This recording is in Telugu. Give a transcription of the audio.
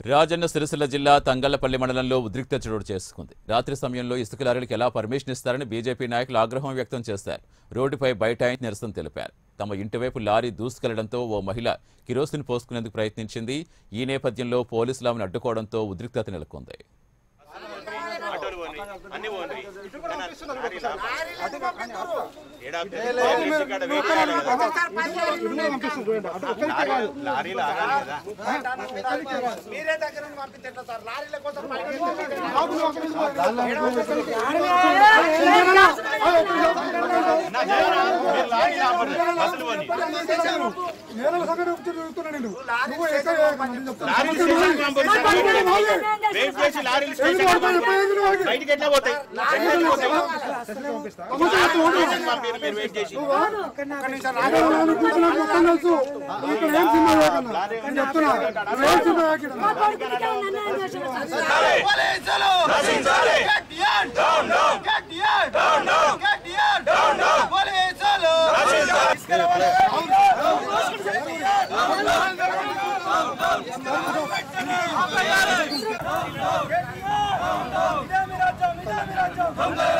రాజన్న సిరిసిల్ల జిల్లా తంగళ్లపల్లి మండలంలో ఉద్రిక్త చోటు చేసుకుంది రాత్రి సమయంలో ఇసుక లారీలకు ఎలా పర్మిషన్ ఇస్తారని బీజేపీ నాయకులు ఆగ్రహం వ్యక్తం చేశారు రోడ్డుపై బైఠాయించి నిరసన తెలిపారు తమ ఇంటి వైపు లారీ దూసుకెళ్లడంతో ఓ మహిళ కిరోసిన్ పోసుకునేందుకు ప్రయత్నించింది ఈ నేపథ్యంలో పోలీసులు ఆమెను అడ్డుకోవడంతో ఉద్రిక్తత నెలకొంది ఆటోలు పోనీ అన్ని పోనీ లారీలు ఆగాలి కదా మీరే దగ్గర నుండి పంపించండి సార్ లారీల కోసం మీరు లారీలు ఆపండి బస్సులు పోనీ లారీలు స్టేషన్కి పంపండి వెయిట్ చేసి లారీలు స్టేషన్కి పంపండి. బయటికి ఎట్లా పోతాయి ఎట్లా పోతాయి స్టేషన్కి పంపిరు మీరు వెయిట్ చేసి పోలీసులు KTR down down KTR down down KTR down down పోలీసులు ఇదే మీ రాజ్యం ఇదే మీ రాజ్యం